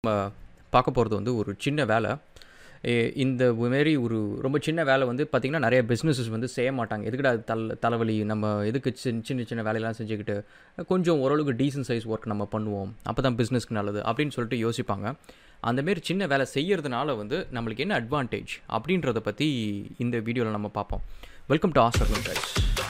நம்ம பார்க்க போகிறது வந்து ஒரு சின்ன வேலை எ- இந்த மாரி ஒரு ரொம்ப சின்ன வேலை வந்து பார்த்திங்கன்னா நிறைய பிஸ்னஸஸ் வந்து செய்ய மாட்டாங்க எதுக்குடா அது தல தலைவலி நம்ம எதுக்கு சின்ன சின்ன சின்ன வேலையெல்லாம் செஞ்சுக்கிட்டு கொஞ்சம் ஓரளவுக்கு டீசன்ட் சைஸ் ஒர்க் நம்ம பண்ணுவோம் அப்போ தான் பிஸ்னஸ்க்கு நல்லது அப்படின்னு சொல்லிட்டு யோசிப்பாங்க அந்தமாரி சின்ன வேலை செய்யறதுனால வந்து நம்மளுக்கு என்ன அட்வான்டேஜ் அப்படின்றத பற்றி இந்த வீடியோவில் நம்ம பார்ப்போம் வெல்கம் டு ஆஸ்டர் கைஸ்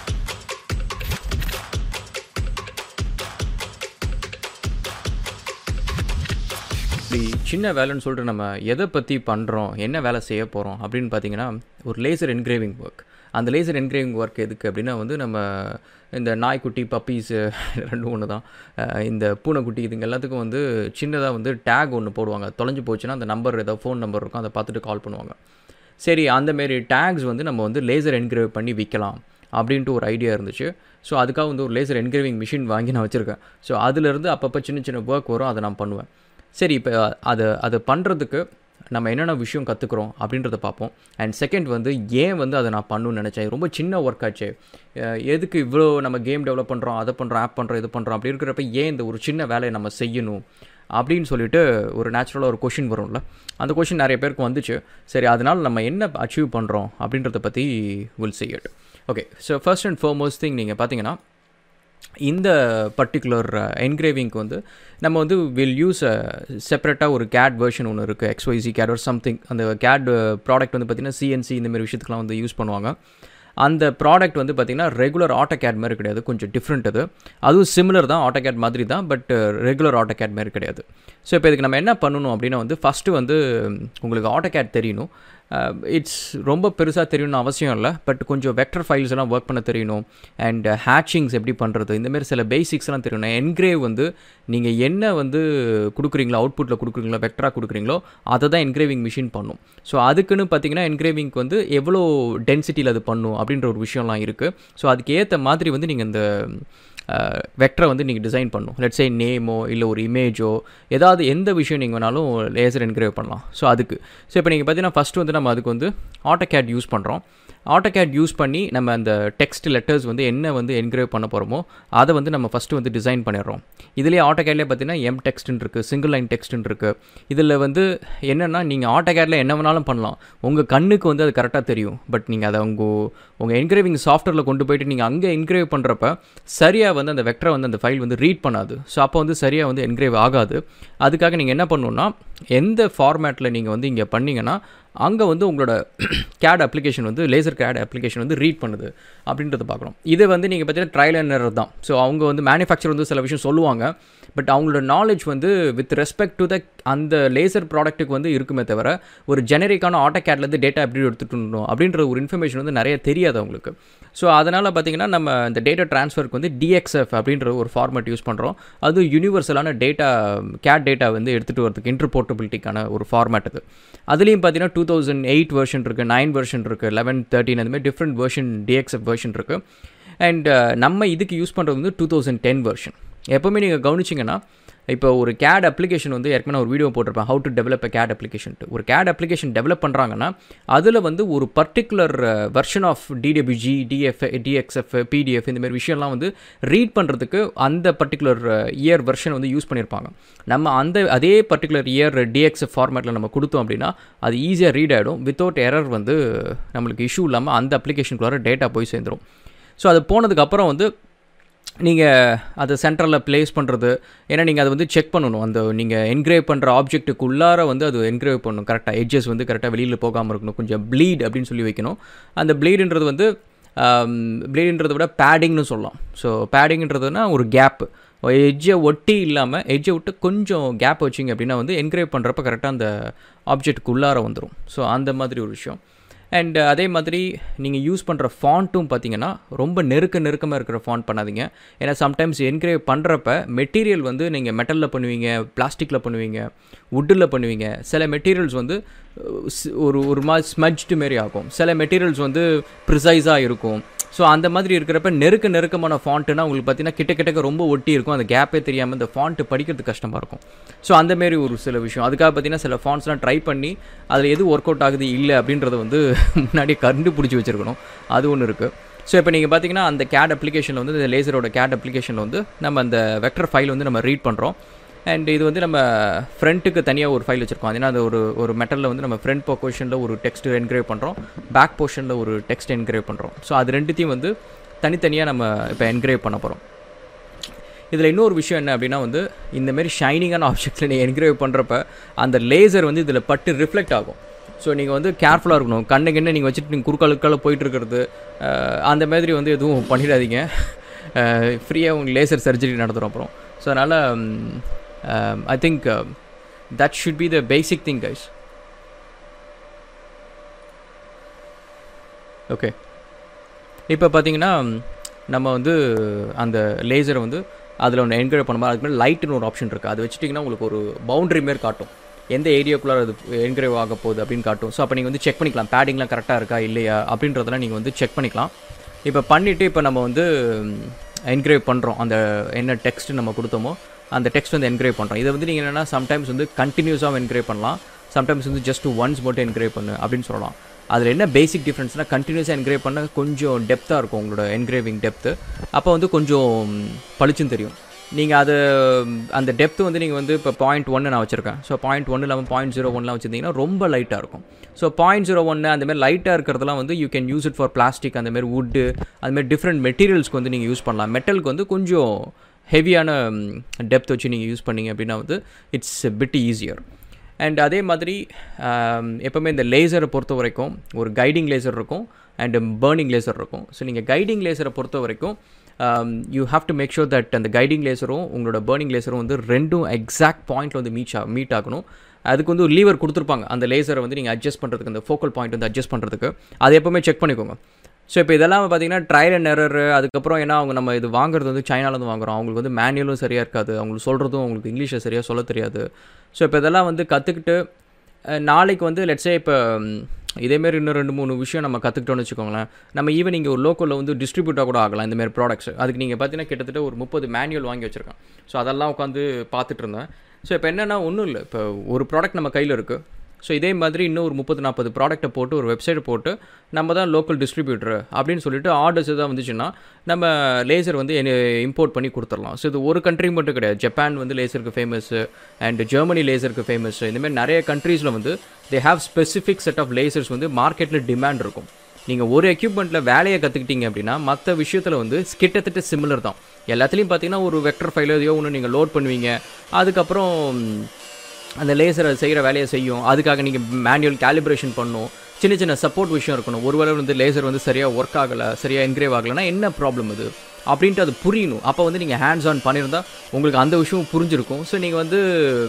இப்படி சின்ன வேலைன்னு சொல்லிட்டு நம்ம எதை பற்றி பண்ணுறோம் என்ன வேலை செய்ய போகிறோம் அப்படின்னு பார்த்தீங்கன்னா ஒரு லேசர் என்கிரேவிங் ஒர்க் அந்த லேசர் என்கிரேவிங் ஒர்க் எதுக்கு அப்படின்னா வந்து நம்ம இந்த நாய்க்குட்டி பப்பீஸ் ரெண்டும் ஒன்று தான் அஹ் இந்த பூனைக்குட்டி இதுங்க எல்லாத்துக்கும் வந்து சின்னதாக வந்து டேக் ஒன்று போடுவாங்க தொலைஞ்சு போச்சுன்னா அந்த நம்பர் ஏதோ ஃபோன் நம்பர் இருக்கும் அதை பார்த்துட்டு கால் பண்ணுவாங்க சரி அந்தமாரி டேக்ஸ் வந்து நம்ம வந்து லேசர் என்கிரேவ் பண்ணி விற்கலாம் அப்படின்ட்டு ஒரு ஐடியா இருந்துச்சு ஸோ அதுக்காக வந்து ஒரு லேசர் என்கிரேவிங் மிஷின் வாங்கி நான் வச்சுருக்கேன் ஸோ அதுலேருந்து அப்பப்போ சின்ன சின்ன ஒர்க் வரும் அதை நான் பண்ணுவேன் சரி இப்போ அதை அதை பண்ணுறதுக்கு நம்ம என்னென்ன விஷயம் கற்றுக்குறோம் அப்படின்றத பார்ப்போம் அண்ட் செகண்ட் வந்து ஏன் வந்து அதை நான் பண்ணணும்னு நினச்சேன் ரொம்ப சின்ன ஒர்க் ஆச்சு அஹ் எதுக்கு இவ்வளோ நம்ம கேம் டெவலப் பண்ணுறோம் அதை பண்ணுறோம் ஆப் பண்ணுறோம் இது பண்ணுறோம் அப்படி இருக்கிறப்ப ஏன் இந்த ஒரு சின்ன வேலையை நம்ம செய்யணும் அப்படின்னு சொல்லிட்டு ஒரு நேச்சுரலாக ஒரு கொஷின் வரும்ல அந்த கொஷின் நிறைய பேருக்கு வந்துச்சு சரி அதனால் நம்ம என்ன அச்சீவ் பண்ணுறோம் அப்படின்றத பற்றி வில் செய்யட் okay so first and foremost thing நீங்கள் பார்த்தீங்கன்னா இந்த பர்டிகுலர் என்கிரேவிங்க்கு வந்து நம்ம வந்து வில் யூஸ் செப்பரேட்டாக ஒரு கேட் வெர்ஷன் ஒன்று இருக்குது எக்ஸ்ஒய்சி கேட் ஒரு சம்திங் அந்த கேட் ப்ராடக்ட் வந்து பார்த்திங்கன்னா சிஎன்சி இந்த மாதிரி விஷயத்துக்குலாம் வந்து யூஸ் பண்ணுவாங்க அந்த ப்ராடக்ட் வந்து பார்த்திங்கன்னா ரெகுலர் ஆட்டோ கேட் மாதிரி கிடையாது கொஞ்சம் டிஃப்ரெண்ட் அது அதுவும் சிமிலர் தான் ஆட்டோ கேட் மாதிரி தான் பட் ரெகுலர் ஆட்டோ கேட் மாதிரி கிடையாது ஸோ இப்போ இதுக்கு நம்ம என்ன பண்ணணும் அப்படின்னா வந்து ஃபஸ்ட்டு வந்து உங்களுக்கு ஆட்டோ கேட் தெரியணும் இட்ஸ் ரொம்ப பெருசாக தெரியணும்னு அவசியம் இல்லை பட் கொஞ்சம் வெக்டர் ஃபைல்ஸ் எல்லாம் ஒர்க் பண்ண தெரியணும் அண்ட் ஹேட்சிங்ஸ் எப்படி பண்ணுறது இந்தமாரி சில பேசிக்ஸ்லாம் தெரியணும் என்கிரேவ் வந்து நீங்கள் என்ன வந்து கொடுக்குறீங்களோ அவுட்புட்டில் கொடுக்குறீங்களோ வெக்டராக கொடுக்குறீங்களோ அதை தான் என்கிரேவிங் மிஷின் பண்ணும் ஸோ அதுக்குன்னு பார்த்தீங்கன்னா என்கிரேவிங்க்கு வந்து எவ்வளோ டென்சிட்டியில் அது பண்ணும் அப்படின்ற ஒரு விஷயம்லாம் இருக்குது ஸோ அதுக்கு ஏற்ற மாதிரி வந்து நீங்கள் இந்த வெக்டரை வந்து நீங்கள் டிசைன் பண்ணும் லெட்ஸே நேமோ இல்லை ஒரு இமேஜோ ஏதாவது எந்த விஷயம் நீங்கள் வேணாலும் லேசர் என்கிரேவ் பண்ணலாம் ஸோ அதுக்கு ஸோ இப்போ நீங்கள் பார்த்தீங்கன்னா ஃபஸ்ட்டு வந்து நம்ம அதுக்கு வந்து ஆட்டோகேட் யூஸ் பண்ணுறோம் ஆட்டோகேட் யூஸ் பண்ணி நம்ம அந்த டெக்ஸ்ட் லெட்டர்ஸ் வந்து என்ன வந்து என்கிரேவ் பண்ண போகிறோமோ அதை வந்து நம்ம ஃபஸ்ட்டு வந்து டிசைன் பண்ணிடுறோம் இதுலேயே ஆட்டோகேட்லேயே பார்த்தீங்கன்னா எம் டெக்ஸ்ட்னு இருக்குது சிங்கிள் லைன் டெக்ஸ்ட்னு இருக்குது இதில் வந்து என்னென்னா நீங்கள் ஆட்டோகேட்டில் என்ன வேணாலும் பண்ணலாம் உங்கள் கண்ணுக்கு வந்து அது கரெக்டாக தெரியும் பட் நீங்கள் அதை உங்கள் உங்கள் என்கிரேவிங் சாஃப்ட்வேரில் கொண்டு போயிட்டு நீங்கள் அங்கே என்கிரேவ் பண்ணுறப்ப சரியாக வந்து அந்த வெக்டரை வந்து அந்த ஃபைல் வந்து ரீட் பண்ணாது ஸோ அப்போ வந்து சரியாக வந்து என்கிரேவ் ஆகாது அதுக்காக நீங்கள் என்ன பண்ணணுன்னா எந்த ஃபார்மேட்டில் நீங்கள் வந்து இங்கே பண்ணீங்கன்னா அங்கே வந்து உங்களோட கேட் அப்ளிகேஷன் வந்து லேசர் கேட் அப்ளிகேஷன் வந்து ரீட் பண்ணுது அப்படின்றத பார்க்கணும் இது வந்து நீங்கள் பார்த்தீங்கன்னா ட்ரையல் அண்ட் எரர் தான் ஸோ அவங்க வந்து மேனுஃபேக்சர் வந்து சில விஷயம் சொல்லுவாங்க பட் அவங்களோட நாலேஜ் வந்து வித் ரெஸ்பெக்ட் டு த அந்த லேசர் ப்ராடக்ட்டுக்கு வந்து இருக்குமே தவிர ஒரு ஜெனரிக்கான ஆட்டோ கேட்லேருந்து டேட்டா எப்படி எடுத்துகிட்டு வரணும் அப்படின்ற ஒரு இன்ஃபர்மேஷன் வந்து நிறைய தெரியாது அவங்களுக்கு ஸோ அதனால் பார்த்தீங்கன்னா நம்ம இந்த டேட்டா ட்ரான்ஸ்ஃபருக்கு வந்து டிஎக்ஸ்எஃப் அப்படின்ற ஒரு ஃபார்மேட் யூஸ் பண்ணுறோம் அது யூனிவர்சலான டேட்டா கேட் டேட்டா வந்து எடுத்துகிட்டு வரதுக்கு இன்டர்போர்ட்டபிலிட்டிக்கான ஒரு ஃபார்மேட் அது அதுலேயும் பார்த்தீங்கன்னா டூ தௌசண்ட் எயிட் வெர்ஷன் இருக்குது நைன் வெர்ஷன் இருக்குது லெவன் தேர்ட்டின் அந்த மாதிரி டிஃப்ரெண்ட் வெர்ஷன் டிஎக்ஸ்எஃப் வெர்ஷன் இருக்குது அண்ட் நம்ம இதுக்கு யூஸ் பண்ணுறது வந்து டூ தௌசண்ட் டென் வெர்ஷன் எப்போவுமே நீங்கள் கவனிச்சிங்கன்னா இப்போ ஒரு கேட் அப்ளிகேஷன் வந்து ஏற்கனவே ஒரு வீடியோ போட்டிருப்பேன் how to develop a CAD application ஒரு கேட் அப்ளிகேஷன் டெவலப் பண்ணுறாங்கன்னா அதில் வந்து ஒரு particular version of DWG DF DXF PDF இந்த மாதிரி விஷயம்லாம் வந்து ரீட் பண்ணுறதுக்கு அந்த பர்டிகுலர் இயர் வெர்ஷன் வந்து யூஸ் பண்ணியிருப்பாங்க நம்ம அந்த அதே பர்டிகுலர் இயர் டிஎக்ஸ்எஃப் ஃபார்மேட்டில் நம்ம கொடுத்தோம் அப்படின்னா அது ஈஸியாக ரீட் ஆகிடும் வித்தவுட் எரர் வந்து நம்மளுக்கு இஷ்யூ இல்லாமல் அந்த அப்ளிகேஷனுக்குள்ளார டேட்டா போய் சேர்ந்துடும் ஸோ அது போனதுக்கப்புறம் வந்து நீங்கள் அதை சென்டரில் ப்ளேஸ் பண்ணுறது ஏன்னா நீங்கள் அதை வந்து செக் பண்ணணும் அந்த நீங்கள் என்கிரேவ் பண்ணுற ஆப்ஜெக்ட்டுக்கு உள்ளார வந்து அது என்கிரேவ் பண்ணணும் கரெக்டாக எட்ஜஸ் வந்து கரெக்டாக வெளியில் போகாமல் இருக்கணும் கொஞ்சம் ப்ளீட் அப்படின்னு சொல்லி வைக்கணும் அந்த ப்ளீடுன்றது வந்து ப்ளீடுன்றதை விட பேடிங்னு சொல்லலாம் ஸோ பேடிங்ன்றதுனா ஒரு கேப்பு எட்ஜை ஒட்டி இல்லாமல் எட்ஜை விட்டு கொஞ்சம் கேப் வச்சிங்க அப்படின்னா வந்து என்கிரேவ் பண்ணுறப்ப கரெக்டாக அந்த ஆப்ஜெக்ட்டுக்கு உள்ளார வந்துடும் ஸோ அந்த மாதிரி ஒரு விஷயம் அண்ட் அதே மாதிரி நீங்கள் யூஸ் பண்ணுற ஃபாண்ட்டும் பார்த்தீங்கன்னா ரொம்ப நெருக்க நெருக்கமாக இருக்கிற ஃபாண்ட் பண்ணாதீங்க ஏன்னா சம்டைம்ஸ் என்கிரேவ் பண்ணுறப்ப மெட்டீரியல் வந்து நீங்கள் மெட்டலில் பண்ணுவீங்க பிளாஸ்டிக்கில் பண்ணுவீங்க வுட்டில் பண்ணுவீங்க சில மெட்டீரியல்ஸ் வந்து ஒரு ஒரு மாதிரி ஸ்மஜ்டு மாரி ஆகும் சில மெட்டீரியல்ஸ் வந்து ப்ரிசைஸாக இருக்கும் ஸோ அந்த மாதிரி இருக்கிறப்ப நெருக்க நெருக்கமான ஃபாண்ட்டுனா உங்களுக்கு பார்த்தீங்கன்னா கிட்ட கிட்டக்க ரொம்ப ஒட்டி இருக்கும் அந்த கேப்பே தெரியாமல் இந்த ஃபாண்ட்டு படிக்கிறது கஷ்டமாக இருக்கும் ஸோ அந்த மாரி ஒரு சில விஷயம் அதுக்காக பார்த்தீங்கன்னா சில ஃபாண்ட்ஸ்லாம் ட்ரை பண்ணி அதில் எது ஒர்க் அவுட் ஆகுது இல்லை அப்படின்றத வந்து முன்னாடியே கண்டுபிடிச்சி வச்சுருக்கணும் அது ஒன்று இருக்குது ஸோ இப்போ நீங்கள் பார்த்தீங்கன்னா அந்த கேட் அப்ளிகேஷனில் வந்து இந்த லேசரோட கேட் அப்ளிகேஷனில் வந்து நம்ம அந்த வெக்டர் ஃபைல் வந்து நம்ம ரீட் பண்ணுறோம் அண்ட் இது வந்து நம்ம ஃப்ரண்ட்டுக்கு தனியாக ஒரு ஃபைல் வச்சுருக்கோம் அது ஏன்னா அது ஒரு ஒரு மெட்டலில் வந்து நம்ம ஃப்ரண்ட் போர்ஷனில் ஒரு டெக்ஸ்ட் என்கிரேவ் பண்ணுறோம் பேக் போர்ஷனில் ஒரு டெக்ஸ்ட் என்கிரேவ் பண்ணுறோம் ஸோ அது ரெண்டுத்தையும் வந்து தனித்தனியாக நம்ம இப்போ என்கிரேவ் பண்ண போகிறோம் இதில் இன்னொரு விஷயம் என்ன அப்படின்னா வந்து இந்தமாரி ஷைனிங்கான ஆப்ஜெக்ட்ஸில் நீங்கள் என்கிரேவ் பண்ணுறப்ப அந்த லேசர் வந்து இதில் பட்டு ரிஃப்ளெக்ட் ஆகும் ஸோ நீங்கள் வந்து கேர்ஃபுல்லாக இருக்கணும் கண்ணு கண்ணு நீங்கள் வச்சுட்டு நீங்கள் குறுக்காலுக்கால போயிட்டு இருக்கிறது அந்த மாதிரி வந்து எதுவும் பண்ணிடாதீங்க ஃப்ரீயாக உங்களுக்கு லேசர் சர்ஜரி நடத்துகிறோம் அப்புறம் ஸோ அதனால் I think that should be the basic thing guys okay இப்போ பார்த்தீங்கன்னா நம்ம வந்து அந்த லேசரை வந்து அதில் ஒன்று என்கரேஜ் பண்ணும்போது அதுக்கு மேலே லைட்டுன்னு ஒரு ஆப்ஷன் இருக்குது அது வச்சுட்டிங்கன்னா உங்களுக்கு ஒரு பவுண்டரி மாரி காட்டும் எந்த ஏரியாக்குள்ளே அது என்கிரேவ் ஆக போகுது அப்படின்னு காட்டும் ஸோ அப்போ நீங்கள் வந்து செக் பண்ணிக்கலாம் பேடிங்லாம் கரெக்டாக இருக்கா இல்லையா அப்படின்றதெல்லாம் நீங்கள் வந்து செக் பண்ணிக்கலாம் இப்போ பண்ணிவிட்டு இப்போ நம்ம வந்து என்கிரேவ் பண்ணுறோம் அந்த என்ன டெக்ஸ்ட் நம்ம கொடுத்தோமோ அந்த டெக்ஸ்ட் வந்து என்கிரேவ் பண்ணுறோம் இதை வந்து நீங்கள் என்னென்னா சம்டைம்ஸ் வந்து கண்டினியூஸாக என்கிரேவ் பண்ணலாம் சம்டைம்ஸ் வந்து ஜஸ்ட் ஒன்ஸ் மட்டும் என்கிரேவ் பண்ணு அப்படின்னு சொல்லலாம் அதில் என்ன பேசிக் டிஃப்ரென்ஸ்னால் கண்டினியூஸாக என்கிரேவ் பண்ண கொஞ்சம் டெப்த்தாக இருக்கும் உங்களோட என்கிரேவிங் டெப்த்து அப்போ வந்து கொஞ்சம் பளிச்சுன்னு தெரியும் நீங்கள் அது அந்த டெப்த்து வந்து நீங்கள் வந்து இப்போ பாயிண்ட் ஒன்று நான் வச்சுருக்கேன் ஸோ பாயிண்ட் ஒன்று இல்லாமல் பாயிண்ட் ஜீரோ ஒன்லாம் வச்சுருந்தீங்கன்னா ரொம்ப லைட்டாக இருக்கும் ஸோ பாயிண்ட் ஜீரோ ஒன்று அந்தமாதிரி லைட்டாக இருக்கிறதுலாம் வந்து you can use it for plastic அந்தமாரி வுட்டு அதுமாதிரி டிஃப்ரெண்ட் மெட்டீரியல்ஸ்க்கு வந்து நீங்கள் யூஸ் பண்ணலாம் மெட்டலுக்கு வந்து கொஞ்சம் ஹெவியான டெப்த் வச்சு நீங்கள் யூஸ் பண்ணிங்க அப்படின்னா வந்து இட்ஸ் பிட் ஈஸியர் அண்ட் அதே மாதிரி எப்போவுமே இந்த லேசரை பொறுத்த வரைக்கும் ஒரு கைடிங் லேசர் இருக்கும் அண்ட் பேர்னிங் லேசர் இருக்கும் ஸோ நீங்கள் கைடிங் லேசரை பொறுத்த வரைக்கும் you have to make sure that அந்த கைடிங் லேசரும் உங்களோட பேர்னிங் லேசரும் வந்து ரெண்டும் எக்ஸாக்ட் பாயிண்ட்டில் வந்து மீட் ஆ மீட் ஆகணும் அதுக்கு வந்து ஒரு லீவர் கொடுத்துருப்பாங்க அந்த லேசரை வந்து நீங்கள் அட்ஜஸ்ட் பண்ணுறதுக்கு அந்த ஃபோக்கல் பாயிண்ட் வந்து அட்ஜஸ்ட் பண்ணுறதுக்கு அதை எப்போவுமே செக் பண்ணிக்கோங்க ஸோ இப்போ இதெல்லாம் பார்த்தீங்கன்னா ட்ரையல் அண்ட் எரர் அதுக்கப்புறம் ஏன்னா அவங்க நம்ம இது வாங்குறது வந்து சைனாலேருந்து வாங்குறோம் அவங்களுக்கு வந்து மேனுவலும் சரியாக இருக்காது அவங்களுக்கு சொல்கிறதும் அவங்களுக்கு இங்கிலீஷை சரியாக சொல்ல தெரியாது ஸோ இப்போ இதெல்லாம் வந்து கற்றுக்கிட்டு நாளைக்கு வந்து லெட்ஸே இப்போ இதேமாரி இன்னும் ரெண்டு மூணு விஷயம் நம்ம கற்றுக்கிட்டோம்னு வச்சுக்கோங்களேன் நம்ம ஈவன் இங்கே ஒரு லோக்கலில் வந்து டிஸ்ட்ரிபியூட்டாக கூட ஆகலாம் இந்தமாரி ப்ராடக்ட்ஸ் அதுக்கு நீங்கள் பார்த்தீங்கன்னா கிட்டத்தட்ட ஒரு முப்பது மேனுவல் வாங்கி வச்சுருக்கேன் ஸோ அதெல்லாம் உட்காந்து பார்த்துட்டு இருந்தேன் ஸோ இப்போ என்னென்னா ஒன்றும் இல்லை இப்போ ஒரு ப்ராடக்ட் நம்ம கையில் இருக்குது ஸோ இதே மாதிரி இன்னும் ஒரு முப்பது நாற்பது ப்ராடக்ட்டை போட்டு ஒரு வெப்சைட் போட்டு நம்ம தான் லோக்கல் டிஸ்ட்ரிபியூட்டர் அப்படின்னு சொல்லிட்டு ஆர்டர்ஸ் எதாவது வந்துச்சுன்னா நம்ம லேசர் வந்து இம்போர்ட் பண்ணி கொடுத்துடலாம் ஸோ இது ஒரு கண்ட்ரி மட்டும் கிடையாது ஜப்பான் வந்து லேசருக்கு ஃபேமஸ்ஸு அண்ட் ஜெர்மனி லேசருக்கு ஃபேமஸ் இந்தமாதிரி நிறைய கண்ட்ரீஸில் வந்து they have specific set of lasers வந்து மார்க்கெட்டில் டிமாண்ட் இருக்கும் நீங்கள் ஒரு எக்யூப்மெண்ட்டில் வேலையை கற்றுக்கிட்டீங்க அப்படின்னா மற்ற விஷயத்தில் வந்து கிட்டத்தட்ட சிமிலர் தான் எல்லாத்துலேயும் பார்த்தீங்கன்னா ஒரு வெக்டர் ஃபைலோ எதையோ ஒன்று நீங்கள் லோட் பண்ணுவீங்க அதுக்கப்புறம் அந்த லேசரை செய்கிற வேலையை செய்யும் அதுக்காக நீங்கள் மேனுவல் கேலிப்ரேஷன் பண்ணும் சின்ன சின்ன சப்போர்ட் விஷயம் இருக்கணும் ஒருவேளை வந்து லேசர் வந்து சரியாக ஒர்க் ஆகலை சரியாக என்கிரேவ் ஆகலைன்னா என்ன ப்ராப்ளம் இது அப்படின்ட்டு அது புரியணும் அப்போ வந்து நீங்கள் ஹேண்ட்ஸ் ஆன் பண்ணியிருந்தால் உங்களுக்கு அந்த விஷயம் புரிஞ்சிருக்கும் ஸோ நீங்கள் வந்து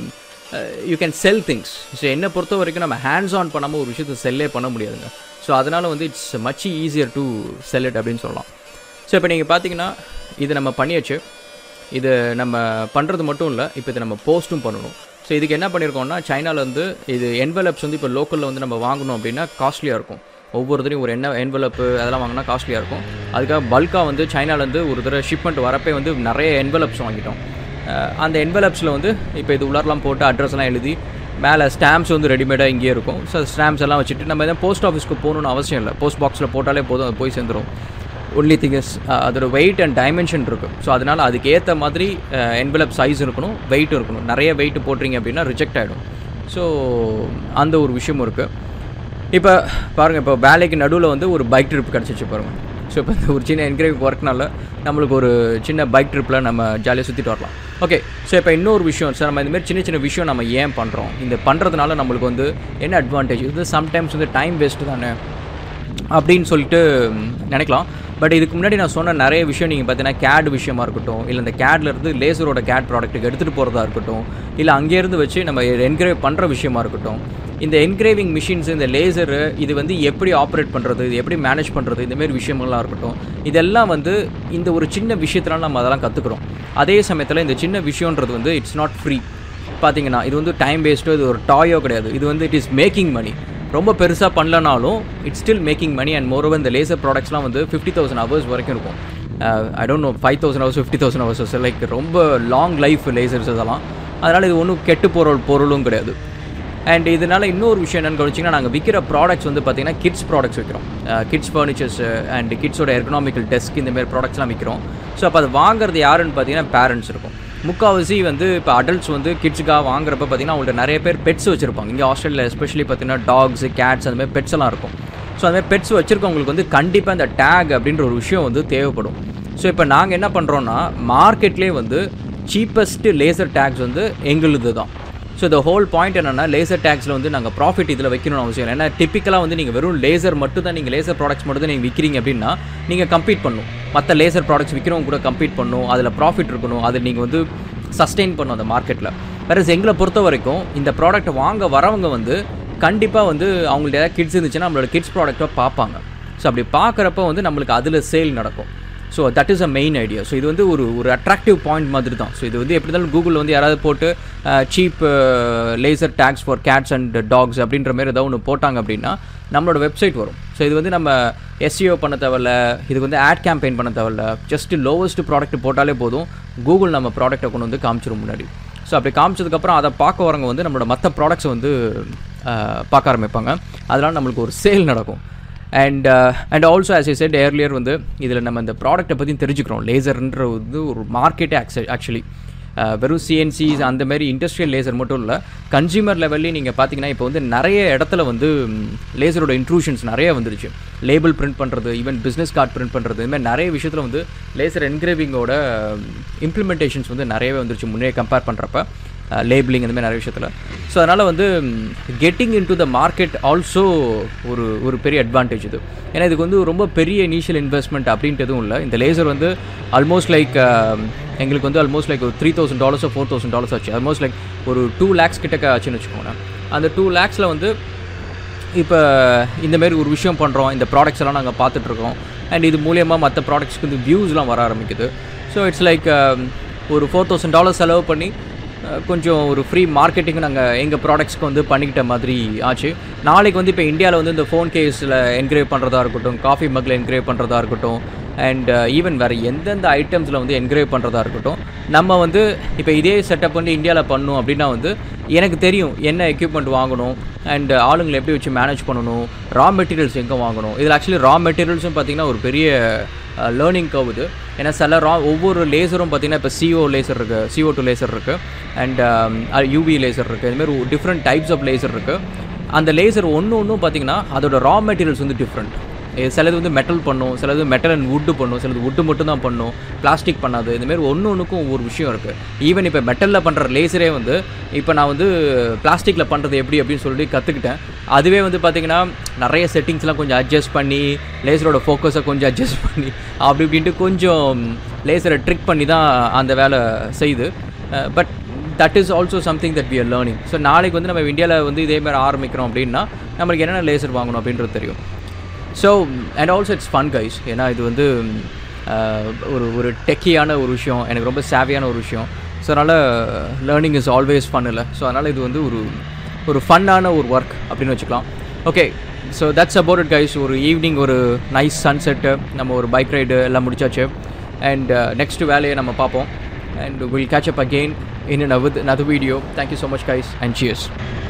you can sell things so என்னை பொறுத்த வரைக்கும் நம்ம ஹேண்ட்ஸ் ஆன் பண்ணாமல் ஒரு விஷயத்தை செல்லே பண்ண முடியாதுங்க ஸோ அதனால் வந்து it's much easier to sell it அப்படின்னு சொல்லலாம் ஸோ இப்போ நீங்கள் பார்த்தீங்கன்னா இது நம்ம பண்ணியாச்சு இது நம்ம பண்ணுறது மட்டும் இல்லை இப்போ இதை நம்ம போஸ்ட்டும் பண்ணணும் ஸோ இதுக்கு என்ன பண்ணியிருக்கோம்னா சைனாவில் வந்து இது என்வலப்ஸ் வந்து இப்போ லோக்கலில் வந்து நம்ம வாங்கணும் அப்படின்னா காஸ்ட்லியாக இருக்கும் ஒவ்வொருத்தரையும் ஒரு என்ன என்வலப்பு அதெல்லாம் வாங்கினா காஸ்ட்லியாக இருக்கும் அதுக்காக பல்காக வந்து சைனாலேருந்து ஒரு தடவை ஷிப்மெண்ட் வரப்பே வந்து நிறைய என்வலப்ஸ் வாங்கிட்டோம் அந்த என்வலப்ஸில் வந்து இப்போ இது உள்ளாரெலாம் போட்டு அட்ரஸ்லாம் எழுதி மேலே ஸ்டாம்ப்ஸ் வந்து ரெடிமேடாக இங்கேயே இருக்கும் ஸோ ஸ்டாம்ப்ஸ் எல்லாம் வச்சுட்டு நம்ம எதாவது போஸ்ட் ஆஃபீஸ்க்கு போகணுன்னு அவசியம் இல்லை போஸ்ட் பாக்ஸில் போட்டாலே போதும் அது போய் சேர்ந்துடும் ஒன்லி திங் இஸ் அதோட வெயிட் அண்ட் டைமென்ஷன் இருக்குது ஸோ அதனால் அதுக்கு ஏற்ற மாதிரி என்வலப் சைஸ் இருக்கணும் வெயிட் இருக்கணும் நிறைய வெயிட் போட்டிங்க அப்படின்னா ரிஜெக்ட் ஆகிடும் ஸோ அந்த ஒரு விஷயமும் இருக்குது இப்போ பாருங்கள் இப்போ வேலைக்கு நடுவில் வந்து ஒரு பைக் ட்ரிப் கிடச்சிச்சு பாருங்கள் ஸோ இப்போ இந்த ஒரு சின்ன என்கரேஜ் ஒர்க்னால நம்மளுக்கு ஒரு சின்ன பைக் ட்ரிப்பில் நம்ம ஜாலியாக சுற்றிட்டு வரலாம் ஓகே ஸோ இப்போ இன்னொரு விஷயம் சார் நம்ம இந்தமாதிரி சின்ன சின்ன விஷயம் நம்ம ஏன் பண்ணுறோம் இந்த பண்ணுறதுனால நம்மளுக்கு வந்து என்ன அட்வான்டேஜ் இது சம்டைம்ஸ் வந்து டைம் வேஸ்ட்டு தானே அப்படின்னு சொல்லிட்டு நினைக்கலாம் பட் இதுக்கு முன்னாடி நான் சொன்ன நிறைய விஷயம் நீங்கள் பார்த்தீங்கன்னா கேட் விஷயமா இருக்கட்டும் இல்லை இந்த கேட்லேருந்து லேசரோட கேட் ப்ராடக்ட்டுக்கு எடுத்துகிட்டு போகிறதா இருக்கட்டும் இல்லை அங்கேருந்து வச்சு நம்ம என்கிரேவ் பண்ணுற விஷயமா இருக்கட்டும் இந்த என்கிரேவிங் மிஷின்ஸ் இந்த லேசரு இது வந்து எப்படி ஆப்ரேட் பண்ணுறது இது எப்படி மேனேஜ் பண்ணுறது இந்தமாரி விஷயங்கள்லாம் இருக்கட்டும் இதெல்லாம் வந்து இந்த ஒரு சின்ன விஷயத்தினால நம்ம அதெல்லாம் கற்றுக்குறோம் அதே சமயத்தில் இந்த சின்ன விஷயன்றது வந்து இட்ஸ் நாட் ஃப்ரீ பார்த்தீங்கன்னா இது வந்து டைம் வேஸ்ட்டோ இது ஒரு டாயோ கிடையாது இது வந்து இட் இஸ் மேக்கிங் மணி ரொம்ப பெருசாக பண்ணலனாலும் it's still making money and moreover இந்த லேசர் ப்ராடக்ட்ஸ்லாம் வந்து ஃபிஃப்டி தௌசண்ட் ஹவர்ஸ் வரைக்கும் இருக்கும் I don't know five thousand hours fifty thousand hours like ரொம்ப லாங் லைஃப் லேசர்ஸ் இதெல்லாம் அதனால் இது ஒன்றும் கெட்டு போகிற பொருளும் கிடையாது அண்ட் இதனால் இன்னொரு விஷயம் என்னென்னு கவனிச்சிங்கன்னா நாங்கள் விற்கிற ப்ராடக்ட்ஸ் வந்து பார்த்திங்கன்னா கிட்ஸ் ப்ராடக்ட்ஸ் விற்கிறோம் கிட்ஸ் ஃபர்னிச்சர்ஸ் அண்ட் கிட்ஸோட எர்கனாமிக்கல் டெஸ்க் இந்தமாரி ப்ராடக்ட்ஸ்லாம் விற்கிறோம் ஸோ அப்போ அது வாங்குறது யாருன்னு பார்த்தீங்கன்னா பேரண்ட்ஸ் இருக்கும் முக்கால்வாசி வந்து இப்போ அடல்ட்ஸ் வந்து கிட்ஸுக்காக வாங்குறப்ப பார்த்தீங்கன்னா அவங்கள்ட்ட நிறைய பேர் பெட்ஸ் வச்சுருப்பாங்க இங்கே ஆஸ்திரேலியா எஸ்பெஷலி பார்த்தீங்கன்னா டாக்ஸ் கேட்ஸ் அந்த மாதிரி பெட்ஸ் எல்லாம் இருக்கும் ஸோ அந்த மாதிரி பெட்ஸ் வச்சுருக்கவங்களுக்கு வந்து கண்டிப்பாக இந்த டேக் அப்படின்ற ஒரு விஷயம் வந்து தேவைப்படும் ஸோ இப்போ நாங்கள் என்ன பண்ணுறோன்னா மார்க்கெட்லேயே வந்து சீப்பஸ்ட்டு லேசர் டேக்ஸ் வந்து எங்களுது தான் ஸோ இந்த ஹோல் பாயிண்ட் என்னென்னா லேசர் டேக்ஸில் வந்து நாங்கள் ப்ராஃபிட் இதில் வைக்கணும்னு அவசியம் இல்லை ஏன்னா டிப்பிக்கலாக வந்து நீங்கள் வெறும் லேசர் மட்டும் தான் நீங்கள் லேசர் ப்ராடக்ட்ஸ் மட்டும் தான் நீங்கள் விற்கிறீங்க அப்படின்னா நீங்கள் கம்பீட் பண்ணும் மற்ற லேசர் ப்ராடக்ட்ஸ் விற்கிறவங்க கூட கம்பீட் பண்ணும் அதில் ப்ராஃபிட் இருக்கணும் அதை நீங்கள் வந்து சஸ்டெயின் பண்ணும் அந்த மார்க்கெட்டில் வேறு எங்களை பொறுத்த வரைக்கும் இந்த ப்ராடக்ட் வாங்க வரவங்க வந்து கண்டிப்பாக வந்து அவங்கள்ட்ட ஏதாவது கிட்ஸ் இருந்துச்சுன்னா நம்மளோட கிட்ஸ் ப்ராடக்ட்டை பார்ப்பாங்க ஸோ அப்படி பார்க்குறப்ப வந்து நம்மளுக்கு அதில் சேல் நடக்கும் so that is a main idea so இது வந்து ஒரு ஒரு அட்ராக்டிவ் பாயிண்ட் மாதிரி தான் ஸோ இது வந்து எப்படி இருந்தாலும் கூகுளில் வந்து யாராவது போட்டு cheap laser tags for cats and dogs அப்படின்ற மாதிரி ஏதாவது ஒன்று போட்டாங்க அப்படின்னா நம்மளோட வெப்சைட் வரும் ஸோ இது வந்து நம்ம எஸ்சிஓ பண்ண தேவையில்ல இதுக்கு வந்து ஆட் கேம்பெயின் பண்ண தேவையில்ல ஜஸ்ட் லோவஸ்ட் ப்ராடக்ட் போட்டாலே போதும் கூகுள் நம்ம ப்ராடக்ட்டை கொண்டு வந்து காமிச்சிரும் முன்னாடி ஸோ அப்படி காமிச்சதுக்கப்புறம் அதை பார்க்க வரவங்க வந்து நம்மளோட மற்ற ப்ராடக்ட்ஸை வந்து பார்க்க ஆரம்பிப்பாங்க அதனால் நம்மளுக்கு ஒரு சேல் நடக்கும் and and also as I said earlier வந்து இதில் நம்ம இந்த ப்ராடக்ட்டை பற்றி தெரிஞ்சுக்கிறோம் லேசர்ன்ற வந்து ஒரு மார்க்கெட்டே ஆக்ச ஆக்சுவலி வெறும் சிஎன்சிஸ் அந்த மாதிரி இண்டஸ்ட்ரியல் லேசர் மட்டும் இல்லை கன்சியூமர் லெவல்லையும் நீங்கள் பார்த்தீங்கன்னா இப்போ வந்து நிறைய இடத்துல வந்து லேசரோட இன்ட்ரூஷன்ஸ் நிறைய வந்துருச்சு லேபிள் பிரிண்ட் பண்ணுறது ஈவன் பிஸ்னஸ் கார்டு பிரிண்ட் பண்ணுறது இதுமாதிரி நிறைய விஷயத்தில் வந்து லேசர் என்கிரேவிங்கோட இம்ப்ளிமெண்டேஷன்ஸ் வந்து நிறையவே வந்துருச்சு முன்னே கம்பேர் பண்ணுறப்ப லேபிளிங் அந்த மாதிரி நிறைய விஷயத்தில் ஸோ அதனால் வந்து getting into the market also ஒரு ஒரு பெரிய அட்வான்டேஜ் இது ஏன்னா இதுக்கு வந்து ரொம்ப பெரிய இனிஷியல் இன்வெஸ்ட்மெண்ட் அப்படின்ட்டு எதுவும் இல்லை இந்த லேசர் வந்து ஆல்மோஸ்ட் லைக் எங்களுக்கு வந்து ஆல்மோஸ்ட் லைக் ஒரு த்ரீ தௌசண்ட் டாலர்ஸோ ஃபோர் தௌசண்ட் டாலர்ஸ் ஆச்சு ஆல்மோஸ்ட் லைக் ஒரு டூ லேக்ஸ் கிட்டக்க ஆச்சுன்னு வச்சுக்கோங்களேன் அந்த டூ லேக்ஸில் வந்து இப்போ இந்தமாரி ஒரு விஷயம் பண்ணுறோம் இந்த ப்ராடக்ட்ஸ் எல்லாம் நாங்கள் பார்த்துட்ருக்கோம் அண்ட் இது மூலியமாக மற்ற ப்ராடக்ட்ஸ்க்கு வந்து வியூஸ்லாம் வர ஆரம்பிக்குது ஸோ இட்ஸ் லைக் ஒரு ஃபோர் தௌசண்ட் டாலர் செலவு பண்ணி கொஞ்சம் ஒரு ஃப்ரீ மார்க்கெட்டிங் நாங்கள் எங்கள் ப்ராடக்ட்ஸ்க்கு வந்து பண்ணிக்கிட்ட மாதிரி ஆச்சு நாளைக்கு வந்து இப்போ இந்தியாவில் வந்து இந்த ஃபோன் கேஸில் என்கிரேவ் பண்ணுறதா இருக்கட்டும் காஃபி மக்கில் என்கிரேவ் பண்ணுறதா இருக்கட்டும் அண்ட் ஈவன் வேறு எந்தெந்த ஐட்டம்ஸில் வந்து என்கிரேவ் பண்ணுறதா இருக்கட்டும் நம்ம வந்து இப்போ இதே செட்டப் வந்து இந்தியாவில் பண்ணணும் அப்படின்னா வந்து எனக்கு தெரியும் என்ன எக்யூப்மெண்ட் வாங்கணும் அண்ட் ஆளுங்களை எப்படி வச்சு மேனேஜ் பண்ணணும் ரா மெட்டீரியல்ஸ் எங்கே வாங்கணும் இதில் ஆக்சுவலி ரா மெட்டீரியல்ஸும் பார்த்திங்கன்னா ஒரு பெரிய லேர்னிங் கவ் இது ஏன்னா சில ரா ஒவ்வொரு லேசரும் பார்த்திங்கன்னா இப்போ சிஓ லேசர் இருக்குது சிஓ டூ லேசர் இருக்குது அண்ட் யூவி லேசர் இருக்குது இதுமாதிரி டிஃப்ரெண்ட் டைப்ஸ் ஆஃப் லேசர் இருக்குது அந்த லேசர் ஒன்று ஒன்றும் பார்த்திங்கன்னா அதோட ரா மெட்டீரியல்ஸ் வந்து டிஃப்ரெண்ட் சிலது வந்து மெட்டல் பண்ணும் சிலது மெட்டல் அண்ட் வுட்டு பண்ணும் சிலது வுட்டு மட்டும் தான் பண்ணும் பிளாஸ்டிக் பண்ணாது இதுமாரி ஒன்று ஒன்றுக்கும் ஒவ்வொரு விஷயம் இருக்குது ஈவன் இப்போ மெட்டலில் பண்ணுற லேசரே வந்து இப்போ நான் வந்து பிளாஸ்டிக்கில் பண்ணுறது எப்படி அப்படின்னு சொல்லிட்டு கற்றுக்கிட்டேன் அதுவே வந்து பார்த்திங்கன்னா நிறைய செட்டிங்ஸ்லாம் கொஞ்சம் அட்ஜஸ்ட் பண்ணி லேசரோட ஃபோக்கஸை கொஞ்சம் அட்ஜஸ்ட் பண்ணி அப்படி இப்படின்ட்டு கொஞ்சம் லேசரை ட்ரிக் பண்ணி தான் அந்த வேலை செய்யுது but that is also something that we are learning so நாளைக்கு வந்து நம்ம இந்தியாவில் வந்து இதே மாதிரி ஆரம்பிக்கிறோம் அப்படின்னா நம்மளுக்கு என்னென்ன லேசர் வாங்கணும் அப்படின்றது தெரியும் so and also it's fun guys ஏன்னா இது வந்து ஒரு ஒரு டெக்கியான ஒரு விஷயம் எனக்கு ரொம்ப சேவியான ஒரு விஷயம் ஸோ அதனால் லேர்னிங் இஸ் ஆல்வேஸ் ஃபன் இல்லை ஸோ அதனால் இது வந்து ஒரு ஒரு ஃபன்னான ஒரு ஒர்க் அப்படின்னு வச்சுக்கலாம் okay so that's about it guys ஒரு ஈவினிங் ஒரு நைஸ் சன்செட்டு நம்ம ஒரு பைக் ரைடு எல்லாம் முடிச்சாச்சு அண்ட் நெக்ஸ்ட் வேலையை நம்ம பார்ப்போம் and will catch up again in another, another video. Thank you so much, guys, and cheers.